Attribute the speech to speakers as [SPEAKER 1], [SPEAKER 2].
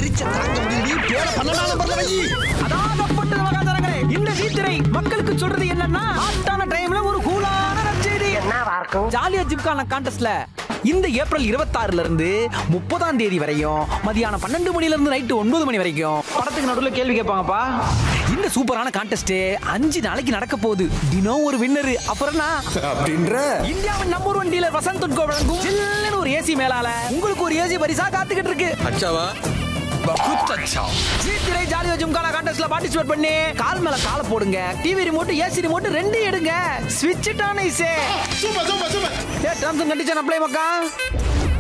[SPEAKER 1] எரிச்ச தாங்க முடியல பேர பன்னெண்டாம் நம்பர்ல வை
[SPEAKER 2] அதாகப்பட்டது மகாதரங்களே இந்த வீத்திரை மக்களுக்கு சொல்றது என்னன்னா ஹாட்டான டைம்ல ஒரு கூலான நற்செய்தி ஜாலியா ஜிம்கான கான்டெஸ்ட்ல இந்த ஏப்ரல் 26 இருந்து முப்பதாம் தேதி வரையும் மதியானம் பன்னெண்டு மணில இருந்து நைட்டு ஒன்பது மணி வரைக்கும் படத்துக்கு நடுவில் கேள்வி கேட்பாங்கப்பா இந்த சூப்பரான கான்டெஸ்ட் அஞ்சு நாளைக்கு நடக்க போகுது தினம் ஒரு வின்னர் அப்புறம் என்ன?
[SPEAKER 1] அப்படின்ற
[SPEAKER 2] இந்தியாவின் நம்பர் ஒன் டீலர் வசந்த் உட்கோ வழங்கும் சில்லுன்னு ஒரு ஏசி மேலால உங்களுக்கு ஒரு ஏசி பரிசா காத்துக்கிட்டு இருக்கு
[SPEAKER 1] அச்சாவா
[SPEAKER 2] சீத்திரை ஜாலியோ ஜிம்கானா கான்டெஸ்ட்ல பார்ட்டிசிபேட் பண்ணி கால் மேல கால போடுங்க டிவி ரிமோட் ஏசி ரிமோட் ரெண்டு எடுங்க ஸ்விட்ச் டான் ஐசே
[SPEAKER 1] சூப்பர் சூப்பர் சூப்பர்
[SPEAKER 2] ஏ terms and condition apply Mecca